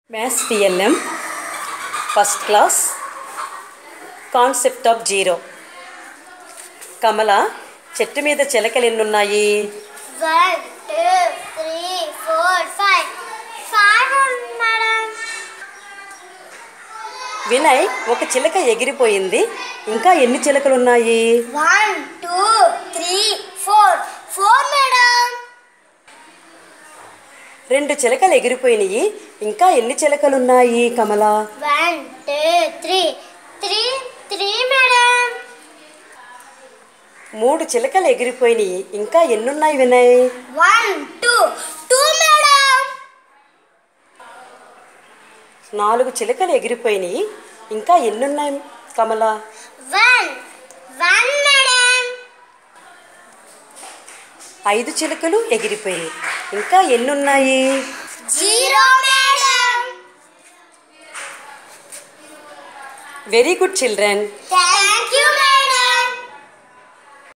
Maths PLM first class concept of zero Kamala చెట్టు మీద చిలకలు ఎన్నున్నాయి One, two, three, four, five. Five ఉంది మేడం వినయ్ ఒక చిలక ఎగిరిపోయింది ఇంకా ఎన్ని చిలకలు ఉన్నాయి one two three four four madam రెండు చిలకలు ఎగిరిపోయినాయి ఇంకా ఎన్ని చిలకలు ఉన్నాయి Kamala one two three three three madam మూడు చిలకలు ఎగిరిపోయినాయి ఇంకా ఎన్నున్నాయి Vinay one two two madam నాలుగు చిలకలు ఎగిరిపోయినాయి ఇంకా ఎన్నున్నాయి కమల వన్ వన్ మేడం ఐదు చిలకలు ఎగిరిపోయినాయి ఇంకా ఎన్నున్నాయి zero madam very good children thank